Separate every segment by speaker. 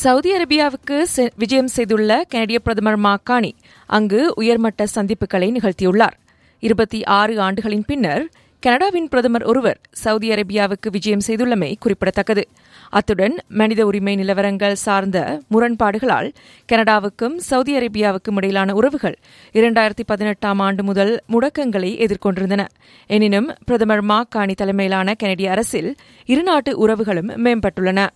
Speaker 1: Saudi அரேபியாவுக்கு செ- விஜயம் செய்துள்ள கனடிய பிரதமர் மாக்கானி அங்கு உயர்மட்ட சந்திப்புகளை நிகழ்த்தியுள்ளார் இருபத்தி ஆறு ஆண்டுகளின் பின்னர் கனடாவின் பிரதமர் ஒருவர் சவுதி அரேபியாவுக்கு விஜயம் செய்துள்ளமை குறிப்பிடத்தக்கது அத்துடன் மனித உரிமை நிலவரங்கள் சார்ந்த முரண்பாடுகளால் கனடாவுக்கும் சவுதி அரேபியாவுக்கும் இடையிலான உறவுகள் இரண்டாயிரத்தி பதினெட்டாம் ஆண்டு முதல் முடக்கங்களை எதிர்கொண்டிருந்தன எனினும் பிரதமர் மாக்கானி தலைமையிலான கனடிய அரசில் இருநாட்டு உறவுகளும் மேம்பட்டுள்ளன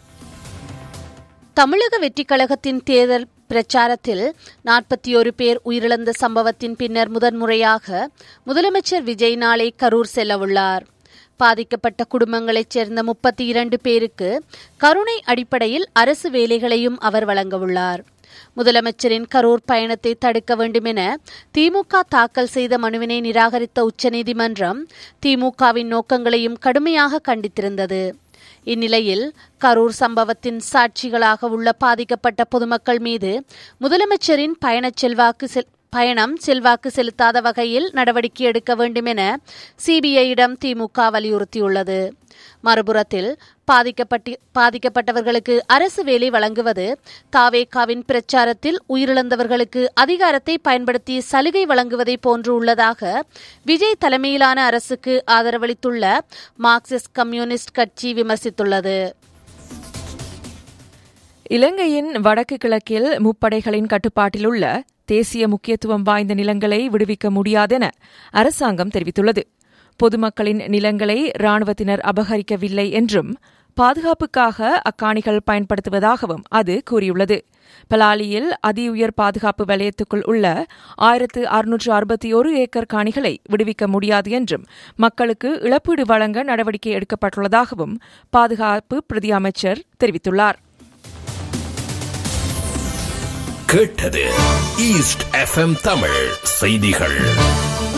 Speaker 2: தமிழக வெற்றிக் கழகத்தின் தேர்தல் பிரச்சாரத்தில் நாற்பத்தி ஒரு பேர் உயிரிழந்த சம்பவத்தின் பின்னர் முதன்முறையாக முதலமைச்சர் விஜய் நாளை கரூர் செல்லவுள்ளார் பாதிக்கப்பட்ட குடும்பங்களைச் சேர்ந்த முப்பத்தி இரண்டு பேருக்கு கருணை அடிப்படையில் அரசு வேலைகளையும் அவர் வழங்கவுள்ளார் முதலமைச்சரின் கரூர் பயணத்தை தடுக்க வேண்டுமென திமுக தாக்கல் செய்த மனுவினை நிராகரித்த உச்சநீதிமன்றம் திமுகவின் நோக்கங்களையும் கடுமையாக கண்டித்திருந்தது இந்நிலையில் கரூர் சம்பவத்தின் சாட்சிகளாக உள்ள பாதிக்கப்பட்ட பொதுமக்கள் மீது முதலமைச்சரின் பயணச் செல்வாக்கு செல்- பயணம் செல்வாக்கு செலுத்தாத வகையில் நடவடிக்கை எடுக்க வேண்டும் என சிபிஐயிடம் திமுக வலியுறுத்தியுள்ளது மறுபுறத்தில் பாதிக்கப்பட்டு பாதிக்கப்பட்டவர்களுக்கு அரசு வேலை வழங்குவது தாவேகாவின் பிரச்சாரத்தில் உயிரிழந்தவர்களுக்கு அதிகாரத்தை பயன்படுத்தி சலுகை வழங்குவதை போன்று உள்ளதாக விஜய் தலைமையிலான அரசுக்கு ஆதரவளித்துள்ள மார்க்சிஸ்ட் கம்யூனிஸ்ட் கட்சி விமர்சித்துள்ளது
Speaker 1: இலங்கையின் வடக்கு கிழக்கில் முப்படைகளின் கட்டுப்பாட்டில் உள்ள தேசிய முக்கியத்துவம் வாய்ந்த நிலங்களை விடுவிக்க முடியாதென அரசாங்கம் தெரிவித்துள்ளது பொதுமக்களின் நிலங்களை ராணுவத்தினர் அபகரிக்கவில்லை என்றும் பாதுகாப்புக்காக அக்காணிகள் பயன்படுத்துவதாகவும் அது கூறியுள்ளது பலாலியில் அதி உயர் பாதுகாப்பு வலயத்துக்குள் உள்ள ஆயிரத்து அறுநூற்று அறுபத்தி ஒரு ஏக்கர் காணிகளை விடுவிக்க முடியாது என்றும் மக்களுக்கு இழப்பீடு வழங்க நடவடிக்கை எடுக்கப்பட்டுள்ளதாகவும் பாதுகாப்பு பிரதி அமைச்சர் தெரிவித்துள்ளார்
Speaker 3: கேட்டது ஈஸ்ட் எஃப்எம் தமிழ் செய்திகள்